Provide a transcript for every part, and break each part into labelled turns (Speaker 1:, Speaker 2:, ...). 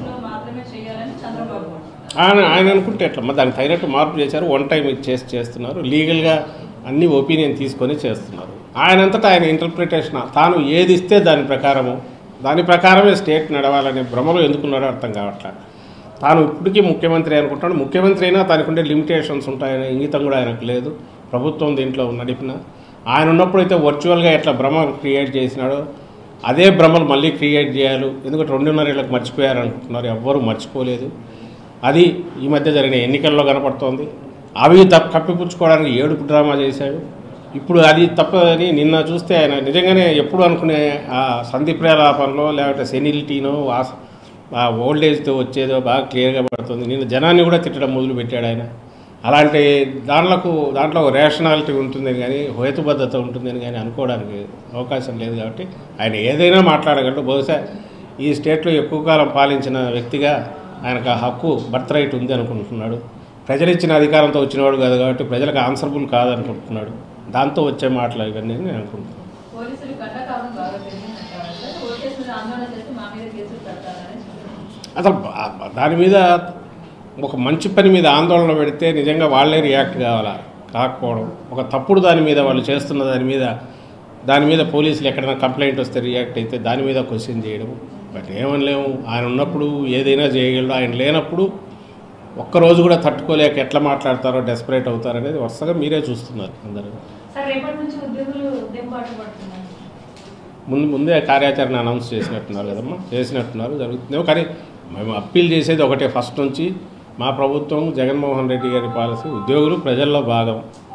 Speaker 1: లో మాత్రమే చేయాలని చంద్రబాబు అంటున్నారు.
Speaker 2: ఆయన ఆయన అనుకుంటే ఎట్లా మరి దానికి తగినట్టు మార్పు చేశారు వన్ టైం చేసి చేస్తున్నారు లీగల్గా అన్ని ఒపీనియన్ తీసుకొని చేస్తున్నారు ఆయనంతటా ఆయన ఇంటర్ప్రిటేషన్ తాను ఏది ఇస్తే దాని ప్రకారము దాని ప్రకారమే స్టేట్ నడవాలనే భ్రమలో ఎందుకున్నాడో అర్థం కావట్లేదు తాను ఇప్పటికీ ముఖ్యమంత్రి అనుకుంటాడు ముఖ్యమంత్రి అయినా తనకు ఉండే లిమిటేషన్స్ ఉంటాయనే ఇంగితం కూడా ఆయనకు లేదు ప్రభుత్వం దీంట్లో నడిపిన ఆయన ఉన్నప్పుడు అయితే వర్చువల్గా ఎట్లా భ్రమ క్రియేట్ చేసినాడో అదే భ్రమలు మళ్ళీ క్రియేట్ చేయాలి ఎందుకంటే రెండున్నర ఏళ్ళకి మర్చిపోయారు అనుకుంటున్నారు ఎవ్వరూ మర్చిపోలేదు అది ఈ మధ్య జరిగిన ఎన్నికల్లో కనపడుతోంది అవి తప్ప కప్పిపుచ్చుకోవడానికి ఏడుపు డ్రామా చేశాడు ఇప్పుడు అది తప్పదని నిన్న చూస్తే ఆయన నిజంగానే ఎప్పుడు అనుకునే ఆ సంధి ప్రేలాపనలో లేకపోతే సెనిలిటీనో వాస ఆ ఓల్డ్ ఏజ్తో వచ్చేదో బాగా క్లియర్గా పడుతుంది నిన్న జనాన్ని కూడా తిట్టడం మొదలు పెట్టాడు ఆయన అలాంటి దాంట్లకు దాంట్లో ఒక రేషనాలిటీ ఉంటుందని కానీ హేతుబద్ధత ఉంటుందని కానీ అనుకోవడానికి అవకాశం లేదు కాబట్టి ఆయన ఏదైనా మాట్లాడగలడు బహుశా ఈ స్టేట్లో ఎక్కువ కాలం పాలించిన వ్యక్తిగా ఆయనకు ఆ హక్కు బర్త్ రైట్ ఉంది అనుకుంటున్నాడు ప్రజలు ఇచ్చిన అధికారంతో వచ్చినవాడు కాదు కాబట్టి ప్రజలకు ఆన్సరబుల్ కాదనుకుంటున్నాడు దాంతో వచ్చే మాటలు ఇవన్నీ నేను అనుకుంటున్నాను
Speaker 1: పోలీసులు కండకాలం బాగా పెరిగిందంటారు సార్ ఓటేసి మీద ఆందోళన చేస్తే మా మీద కేసులు పెడతారని చెప్తున్నారు.
Speaker 2: అసలు బా- దాని మీద ఒక మంచి పని మీద ఆందోళన పెడితే నిజంగా వాళ్ళే రియాక్ట్ కావాలా కాకపోవడం ఒక తప్పుడు దాని మీద వాళ్ళు చేస్తున్న దాని మీద దాని మీద పోలీసులు ఎక్కడైనా కంప్లైంట్ వస్తే రియాక్ట్ అయితే దాని మీద క్వశ్చన్ చేయడం బట్ ఏమనలేము ఆయన ఉన్నప్పుడు ఏదైనా చేయగలడు ఆయన లేనప్పుడు ఒక్కరోజు కూడా తట్టుకోలేక ఎట్లా మాట్లాడతారో డెస్పరేట్ అవుతారో అనేది వరుసగా మీరే చూస్తున్నారు అందరూ
Speaker 1: సార్ రేపటి నుంచి ఉద్యోగులు దెబ్బబాటు పడుతున్నారు
Speaker 2: ముందు ముందే కార్యాచరణ అనౌన్స్ చేసినట్టున్నారు కదమ్మా చేసినట్టున్నారు జరుగుతుందేమో కానీ మేము అప్పీల్ చేసేది ఒకటే ఫస్ట్ నుంచి మా ప్రభుత్వం జగన్మోహన్ రెడ్డి గారి పాలసీ ఉద్యోగులు ప్రజల్లో భాగం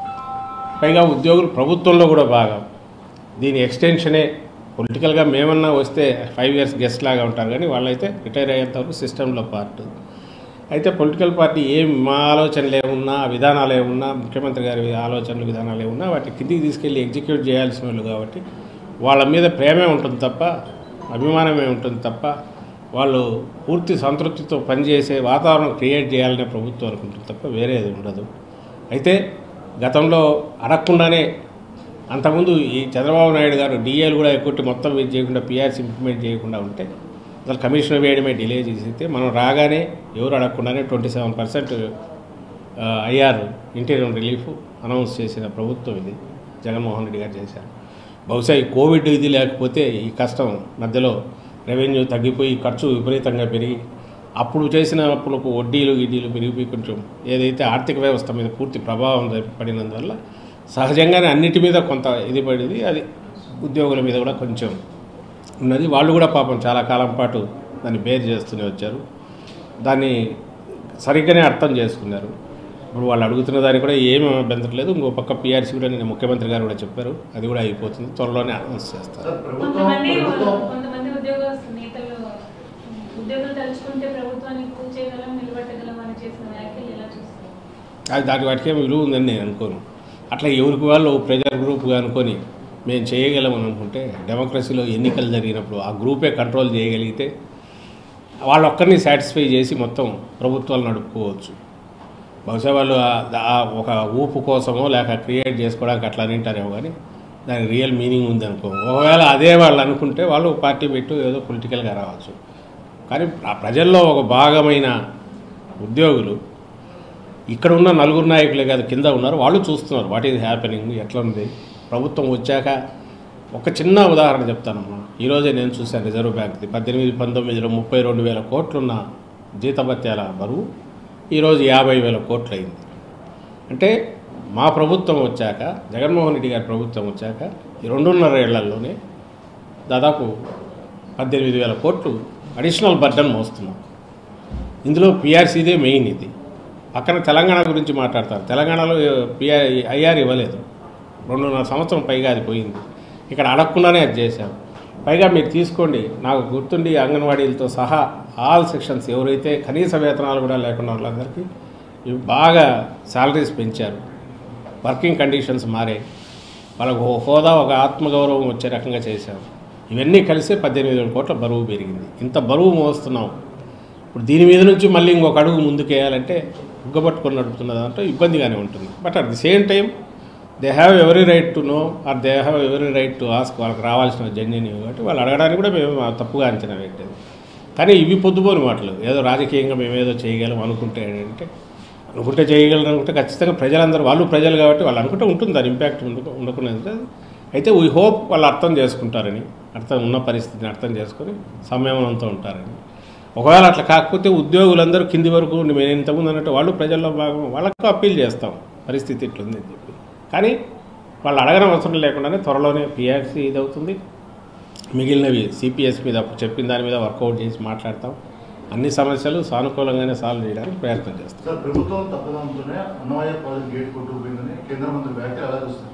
Speaker 2: పైగా ఉద్యోగులు ప్రభుత్వంలో కూడా భాగం దీని ఎక్స్టెన్షనే పొలిటికల్గా మేమన్నా వస్తే ఫైవ్ ఇయర్స్ గెస్ట్ లాగా ఉంటారు కానీ వాళ్ళైతే రిటైర్ అయ్యేంత వరకు సిస్టంలో పార్ట్ అయితే పొలిటికల్ పార్టీ ఏం మా ఆలోచనలు ఏమున్నా విధానాలు ఏమున్నా ముఖ్యమంత్రి గారి ఆలోచనలు విధానాలు ఏమున్నా వాటి కిందికి తీసుకెళ్ళి ఎగ్జిక్యూట్ చేయాల్సిన వాళ్ళు కాబట్టి వాళ్ళ మీద ప్రేమే ఉంటుంది తప్ప అభిమానమే ఉంటుంది తప్ప వాళ్ళు పూర్తి సంతృప్తితో పనిచేసే వాతావరణం క్రియేట్ చేయాలనే ప్రభుత్వం అనుకుంటుంది తప్ప వేరేది ఉండదు అయితే గతంలో అడగకుండానే అంతకుముందు ఈ చంద్రబాబు నాయుడు గారు డిఏలు కూడా ఎక్కువ మొత్తం ఇది చేయకుండా పిఆర్సీ ఇంప్లిమెంట్ చేయకుండా ఉంటే అసలు కమిషనర్ వేయడమే డిలే చేసితే మనం రాగానే ఎవరు అడగకుండానే twenty seven percent IR interior relief announce చేసిన ప్రభుత్వం ఇది జగన్మోహన్ రెడ్డి గారు చేశారు బహుశా ఈ కోవిడ్ ఇది లేకపోతే ఈ కష్టం మధ్యలో రెవెన్యూ తగ్గిపోయి ఖర్చు విపరీతంగా పెరిగి అప్పుడు చేసిన అప్పులకు వడ్డీలు గిడ్డీలు పెరిగిపోయి కొంచెం ఏదైతే ఆర్థిక వ్యవస్థ మీద పూర్తి ప్రభావం పడినందువల్ల సహజంగానే అన్నిటి మీద కొంత ఇది పడింది అది ఉద్యోగుల మీద కూడా కొంచెం ఉన్నది వాళ్ళు కూడా పాపం చాలా కాలం పాటు దాన్ని బేర్ చేస్తూనే వచ్చారు దాన్ని సరిగ్గానే అర్థం చేసుకున్నారు ఇప్పుడు వాళ్ళు అడుగుతున్న దానికి కూడా ఏమీ అభ్యంతరం లేదు ఇంకో పక్క పిఆర్సీ కూడా నేను ముఖ్యమంత్రి గారు కూడా చెప్పారు అది కూడా అయిపోతుంది త్వరలోనే అనౌన్స్ చేస్తారు
Speaker 3: సార్ ప్రభుత్వం
Speaker 1: కొంతమంది
Speaker 3: ప్రభుత్వం
Speaker 1: కొంతమంది ఉద్యోగ నేతలు ఉద్యోగులు తలుచుకుంటే ప్రభుత్వాన్ని కూర్చేయగలం నిలబెట్టగలం అని చేసిన వ్యాఖ్యలు ఎలా చూస్తారు
Speaker 2: అది దాని వాటికి ఏమి విలువ ఉందని నేను అనుకోను అట్లా ఎవరికి వాళ్ళు ప్రెజర్ గ్రూప్గా అనుకొని మేము చేయగలమని అనుకుంటే డెమోక్రసీలో ఎన్నికలు జరిగినప్పుడు ఆ గ్రూపే కంట్రోల్ చేయగలిగితే వాళ్ళొక్కరిని సాటిస్ఫై చేసి మొత్తం ప్రభుత్వాలు నడుపుకోవచ్చు బహుశా వాళ్ళు ఆ- ఆ ఒక ఊపు కోసమో లేక క్రియేట్ చేసుకోవడానికి అట్లా అంటారేమో కానీ దానికి రియల్ మీనింగ్ ఉంది అనుకో ఒకవేళ అదే వాళ్ళు అనుకుంటే వాళ్ళు పార్టీ పెట్టు ఏదో పొలిటికల్గా రావచ్చు కానీ ఆ ప్రజల్లో ఒక భాగమైన ఉద్యోగులు ఇక్కడ ఉన్న నలుగురు నాయకులే కాదు కింద ఉన్నారు వాళ్ళు చూస్తున్నారు వాట్ ఈజ్ హ్యాపెనింగ్ ఎట్లా ఉంది ప్రభుత్వం వచ్చాక ఒక చిన్న ఉదాహరణ చెప్తానమ్మా ఈరోజే నేను చూశాను రిజర్వ్ బ్యాంక్ది పద్దెనిమిది పంతొమ్మిదిలో ముప్పై రెండు వేల కోట్లున్న జీతభత్యాల బరువు ఈరోజు యాభై వేల కోట్లు అయింది అంటే మా ప్రభుత్వం వచ్చాక జగన్మోహన్ రెడ్డి గారి ప్రభుత్వం వచ్చాక ఈ రెండున్నర ఏళ్లలోనే దాదాపు పద్దెనిమిది వేల కోట్లు అడిషనల్ బర్డన్ మోస్తున్నాం ఇందులో పిఆర్సీదే మెయిన్ ఇది పక్కన తెలంగాణ గురించి మాట్లాడతారు తెలంగాణలో పిఆర్ ఐఆర్ ఇవ్వలేదు రెండున్నర సంవత్సరం పైగా అది పోయింది ఇక్కడ అడగకుండానే అది చేశాం పైగా మీరు తీసుకోండి నాకు గుర్తుండి అంగన్వాడీలతో సహా ఆల్ సెక్షన్స్ ఎవరైతే కనీస వేతనాలు కూడా లేకుండా వాళ్ళందరికీ ఇవి బాగా శాలరీస్ పెంచారు వర్కింగ్ కండిషన్స్ మారాయి వాళ్ళకు ఒక హోదా ఒక ఆత్మగౌరవం వచ్చే రకంగా చేశాం ఇవన్నీ కలిసి పద్దెనిమిది వేల కోట్ల బరువు పెరిగింది ఇంత బరువు మోస్తున్నాం ఇప్పుడు దీని మీద నుంచి మళ్ళీ ఇంకొక అడుగు ముందుకు వేయాలంటే ఉగ్గబట్టుకొని నడుపుతున్న దాంట్లో ఇబ్బందిగానే ఉంటుంది but at the same time they have every right to know or they have every right to ask వాళ్ళకి రావాల్సిన జన్యుని కాబట్టి వాళ్ళు అడగడానికి కూడా మేము తప్పుగా అంచనా పెట్టేది కానీ ఇవి పొద్దుపోని మాటలు ఏదో రాజకీయంగా మేమేదో చేయగలం అనుకుంటే అంటే అనుకుంటే చేయగలరు అనుకుంటే ఖచ్చితంగా ప్రజలందరూ వాళ్ళు ప్రజలు కాబట్టి వాళ్ళు అనుకుంటే ఉంటుంది దాని ఇంపాక్ట్ ఉండకు ఉండకునేది అయితే వీ హోప్ వాళ్ళు అర్థం చేసుకుంటారని అర్థం ఉన్న పరిస్థితిని అర్థం చేసుకొని సంయమనంతో ఉంటారని ఒకవేళ అట్లా కాకపోతే ఉద్యోగులందరూ కింది వరకు మేము ఇంతకుముందు అన్నట్టు వాళ్ళు ప్రజల్లో భాగం వాళ్ళకు అప్పీల్ చేస్తాం పరిస్థితి ఇట్లుంది అని చెప్పి కానీ వాళ్ళు అడగడం అవసరం లేకుండానే త్వరలోనే పిఆర్సీ ఇదవుతుంది మిగిలినవి సిపిఎస్ మీద అప్పుడు చెప్పిన దాని మీద వర్కౌట్ చేసి మాట్లాడతాం అన్ని సమస్యలు సానుకూలంగానే సాల్వ్ చేయడానికి ప్రయత్నం చేస్తాం
Speaker 3: సార్ ప్రభుత్వం తప్పదంతోనే అన్నమయ్య ప్రాజెక్ట్ గేట్ కొట్టుకుపోయిందని కేంద్ర మంత్రి వ్యాఖ్య ఎలా చూస్తారు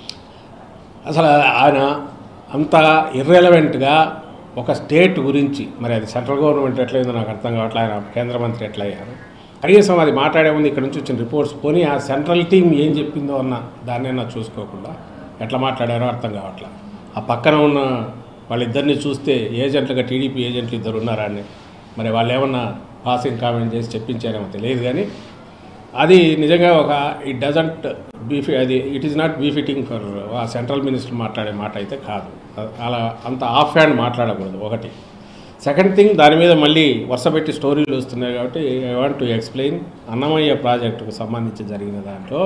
Speaker 2: అసలు ఆయన అంత ఇర్రెలవెంట్గా ఒక స్టేట్ గురించి మరి అది సెంట్రల్ గవర్నమెంట్ ఎట్లయిందో నాకు అర్థం కావట్లే ఆయన కేంద్ర మంత్రి ఎట్లా అయ్యారు కనీసం అది మాట్లాడే ముందు ఇక్కడ నుంచి వచ్చిన రిపోర్ట్స్ పోనీ ఆ సెంట్రల్ టీం ఏం చెప్పిందో అన్న దాన్నైనా చూసుకోకుండా ఎట్లా మాట్లాడారో అర్థం కావట్లే ఆ పక్కన ఉన్న వాళ్ళిద్దరిని చూస్తే ఏజెంట్లుగా టీడీపీ ఏజెంట్లు ఇద్దరు ఉన్నారని మరి వాళ్ళు ఏమన్నా పాసింగ్ కామెంట్ చేసి చెప్పించారేమో తెలియదు కానీ అది నిజంగా ఒక ఇట్ డజంట్ బీఫి అది it is not befitting for a central minister మాట్లాడే మాట అయితే కాదు అలా అంత ఆఫ్ హ్యాండ్ మాట్లాడకూడదు ఒకటి సెకండ్ థింగ్ దాని మీద మళ్ళీ వరుసపెట్టి స్టోరీలు వస్తున్నాయి కాబట్టి I want to explain Annamayya ప్రాజెక్టుకు సంబంధించి జరిగిన దాంట్లో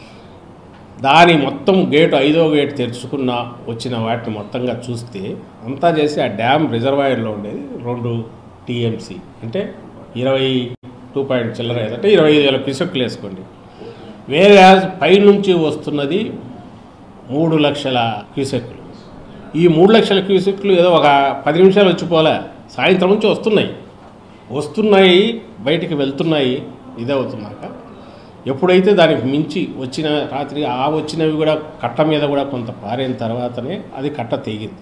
Speaker 2: దాని మొత్తం గేటు ఐదో గేట్ తెరుచుకున్న వచ్చిన వాటిని మొత్తంగా చూస్తే అంతా చేసి ఆ డ్యామ్ రిజర్వాయర్లో ఉండేది రెండు టీఎంసీ అంటే ఇరవై టూ పాయింట్ చిల్లర ఏదంటే ఇరవై ఐదు వేల క్యూసెక్లు వేసుకోండి వేరే పైనుంచి వస్తున్నది మూడు లక్షల క్యూసెక్లు ఈ మూడు లక్షల క్యూసెక్లు ఏదో ఒక పది నిమిషాలు వచ్చిపోలే సాయంత్రం నుంచి వస్తున్నాయి వస్తున్నాయి బయటికి వెళ్తున్నాయి ఇదే అవుతున్నాక ఎప్పుడైతే దానికి మించి వచ్చిన రాత్రి ఆ వచ్చినవి కూడా కట్ట మీద కూడా కొంత పారిన తర్వాతనే అది కట్ట తెగింది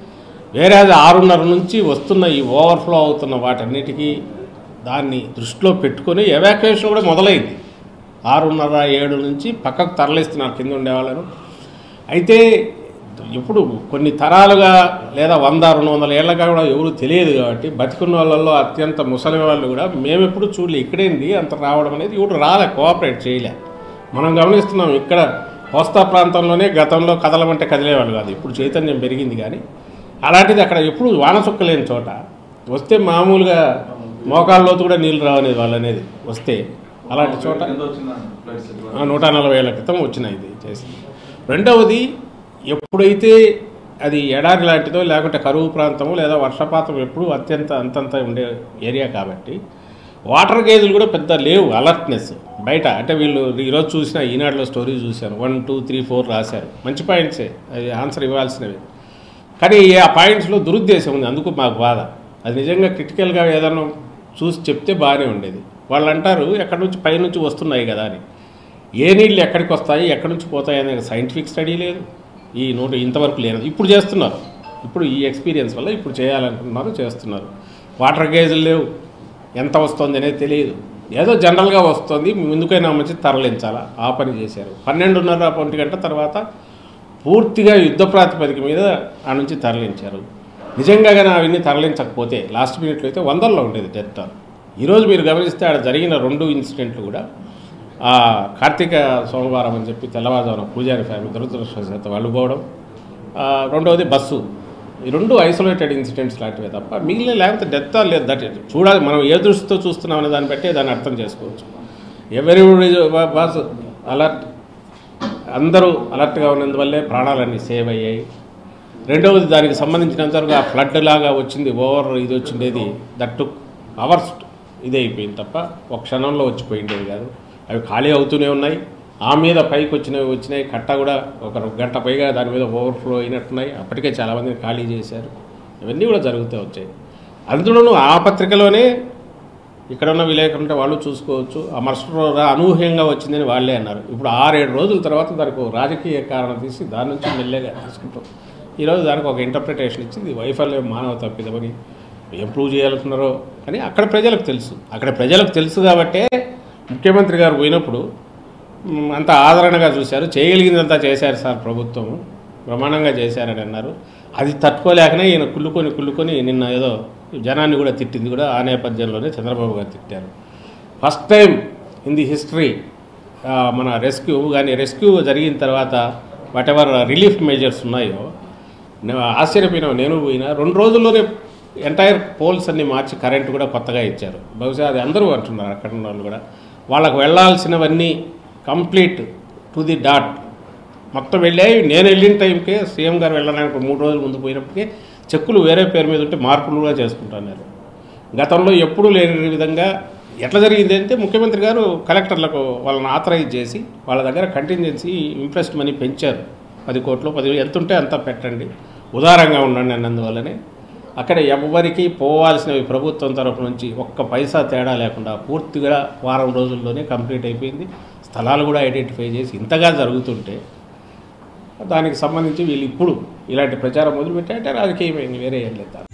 Speaker 2: వేరే అది ఆరున్నర నుంచి వస్తున్న ఈ ఓవర్ఫ్లో అవుతున్న వాటన్నిటికీ దాన్ని దృష్టిలో పెట్టుకొని ఎవాక్యుయేషన్ కూడా మొదలైంది ఆరున్నర ఏడు నుంచి పక్కకు తరలిస్తున్నారు కింద ఉండేవాళ్ళను అయితే ఇప్పుడు కొన్ని తరాలుగా లేదా వంద రెండు వందల ఏళ్ళగా కూడా ఎవరు తెలియదు కాబట్టి బతికున్న వాళ్ళల్లో అత్యంత ముసలి వాళ్ళు కూడా మేము ఎప్పుడు చూడలే ఇక్కడేంది అంత రావడం అనేది ఇప్పుడు రాలే కోఆపరేట్ చేయలే మనం గమనిస్తున్నాం ఇక్కడ కోస్తా ప్రాంతంలోనే గతంలో కదలమంటే కదిలేవాళ్ళు కాదు ఇప్పుడు చైతన్యం పెరిగింది కానీ అలాంటిది అక్కడ ఎప్పుడు వాన చుక్క లేని చోట వస్తే మామూలుగా మోకాళ్ళ లోతు కూడా నీళ్ళు రావనేది వాళ్ళు అనేది వస్తే అలాంటి చోట
Speaker 4: ఎంత వచ్చిందండి ఫ్లైట్స్
Speaker 2: ఆ, నూట నలభై ఏళ్ళ క్రితం వచ్చినాయి ఇది చేసి రెండవది ఎప్పుడైతే అది ఎడారి లాంటిదో లేకుంటే కరువు ప్రాంతము లేదా వర్షపాతం ఎప్పుడు అత్యంత అంతంత ఉండే ఏరియా కాబట్టి వాటర్ గేజ్లు కూడా పెద్ద లేవు అలర్ట్నెస్ బయట అంటే వీళ్ళు ఈరోజు చూసిన ఈనాడులో స్టోరీ చూశాను వన్ టూ త్రీ ఫోర్ రాశారు మంచి పాయింట్సే అది ఆన్సర్ ఇవ్వాల్సినవి కానీ ఆ పాయింట్స్లో దురుద్దేశం ఉంది అందుకు మాకు బాధ అది నిజంగా క్రిటికల్గా ఏదైనా చూసి చెప్తే బాగానే ఉండేది వాళ్ళు అంటారు ఎక్కడి నుంచి పైనుంచి వస్తున్నాయి కదా అని ఏ నీళ్ళు ఎక్కడికి వస్తాయి ఎక్కడి నుంచి పోతాయి అనే సైంటిఫిక్ స్టడీ లేదు ఈ నోటు ఇంతవరకు లేదు ఇప్పుడు చేస్తున్నారు ఇప్పుడు ఈ ఎక్స్పీరియన్స్ వల్ల ఇప్పుడు చేయాలనుకుంటున్నారు చేస్తున్నారు వాటర్ గేజ్లు లేవు ఎంత వస్తుంది అనేది తెలియదు ఏదో జనరల్గా వస్తుంది ముందుకైనా మంచి తరలించాలా ఆ పని చేశారు పన్నెండున్నర ఒంటి గంట తర్వాత పూర్తిగా యుద్ధ ప్రాతిపదిక మీద ఆ నుంచి తరలించారు నిజంగా కానీ అవన్నీ తరలించకపోతే లాస్ట్ మినిట్లో అయితే వందల్లో ఉండేది డెత్ ఈరోజు మీరు గమనిస్తే ఆడ జరిగిన రెండు ఇన్సిడెంట్లు కూడా ఆ కార్తీక సోమవారం అని చెప్పి తెల్లవారుజామున పూజారి ఫ్యామిలీ దురదృష్టవశాత్తు వాళ్ళు పోవడం ఆ, రెండవది బస్సు ఈ రెండు ఐసోలేటెడ్ ఇన్సిడెంట్స్ లాంటివే తప్ప మిగిలిన లేకపోతే డెత్ లేదు దట్ చూడాలి మనం ఏ దృష్టితో చూస్తున్నాం అనే దాన్ని బట్టే దాన్ని అర్థం చేసుకోవచ్చు ఎవరి వాజ్ అలర్ట్ అందరూ అలర్ట్గా ఉన్నందువల్లే ప్రాణాలన్నీ సేవ్ అయ్యాయి రెండవది దానికి సంబంధించినంతవరకు ఆ ఫ్లడ్ లాగా వచ్చింది ఓవర్ ఇది వచ్చిండేది దట్ టుక్ అవర్స్ ఇది అయిపోయింది తప్ప ఒక క్షణంలో వచ్చిపోయిండేది కాదు అవి ఖాళీ అవుతూనే ఉన్నాయి ఆ మీద పైకి వచ్చినవి వచ్చినాయి కట్ట కూడా ఒక గంట పైగా దాని మీద ఓవర్ఫ్లో అయినట్టున్నాయి అప్పటికే చాలామందిని ఖాళీ చేశారు ఇవన్నీ కూడా జరుగుతూ వచ్చాయి అందులోనూ ఆ పత్రికలోనే ఇక్కడ ఉన్న విలేకరులు ఉంటే వాళ్ళు చూసుకోవచ్చు ఆ మరుసటి రోజు అనూహ్యంగా వచ్చిందని వాళ్ళే అన్నారు ఇప్పుడు ఆరేడు రోజుల తర్వాత దానికి ఒక రాజకీయ కారణం తీసి దాని నుంచి మెల్లగా తీసుకుంటాం ఈరోజు దానికి ఒక ఇంటర్ప్రిటేషన్ ఇచ్చింది వైఫల్యం మానవ తప్పిదమని ఏం ప్రూవ్ చేయాలనుకున్నారో కానీ అక్కడ ప్రజలకు తెలుసు అక్కడ ప్రజలకు తెలుసు కాబట్టే ముఖ్యమంత్రి గారు పోయినప్పుడు మ్, అంత ఆదరణగా చూశారు చేయగలిగిందంతా చేశారు సార్ ప్రభుత్వం బ్రహ్మాండంగా చేశారని అన్నారు అది తట్టుకోలేకనే ఈయన కుళ్ళుకొని కుళ్ళుకొని నిన్న ఏదో జనాన్ని కూడా తిట్టింది కూడా ఆ నేపథ్యంలోనే చంద్రబాబు గారు తిట్టారు first time in the history మన రెస్క్యూ కానీ రెస్క్యూ జరిగిన తర్వాత వాట్ ఎవర్ రిలీఫ్ మెజర్స్ ఉన్నాయో నేను ఆశ్చర్యపోయినా నేను పోయినా రెండు రోజుల్లోనే ఎంటైర్ పోల్స్ అన్ని మార్చి కరెంట్ కూడా కొత్తగా ఇచ్చారు బహుశా అది అందరూ అంటున్నారు అక్కడ ఉన్న వాళ్ళు కూడా వాళ్ళకు వెళ్ళాల్సినవన్నీ కంప్లీట్ టు ది డాట్ మొత్తం వెళ్ళాయి నేను వెళ్ళిన టైంకే సీఎం గారు వెళ్ళడానికి మూడు రోజుల ముందు పోయినప్పటికీ చెక్కులు వేరే పేరు మీద ఉంటే మార్పులు కూడా చేసుకుంటున్నారు గతంలో ఎప్పుడూ లేని విధంగా ఎట్లా జరిగింది అంటే ముఖ్యమంత్రి గారు కలెక్టర్లకు వాళ్ళని ఆథరైజ్ చేసి వాళ్ళ దగ్గర కంటింజెన్సీ ఇంట్రెస్ట్ మనీ పెంచారు పది కోట్లు పది ఎంత ఉంటే అంత పెట్టండి ఉదారంగా ఉండండి అన్నందువల్లనే అక్కడ ఎవరికి పోవాల్సినవి ప్రభుత్వం తరపు నుంచి ఒక్క పైసా తేడా లేకుండా పూర్తిగా వారం రోజుల్లోనే కంప్లీట్ అయిపోయింది స్థలాలు కూడా ఐడెంటిఫై చేసి ఇంతగా జరుగుతుంటే దానికి సంబంధించి వీళ్ళు ఇప్పుడు ఇలాంటి ప్రచారం మొదలుపెట్టారంటే రాజకీయమైంది వేరే ఏం లేదు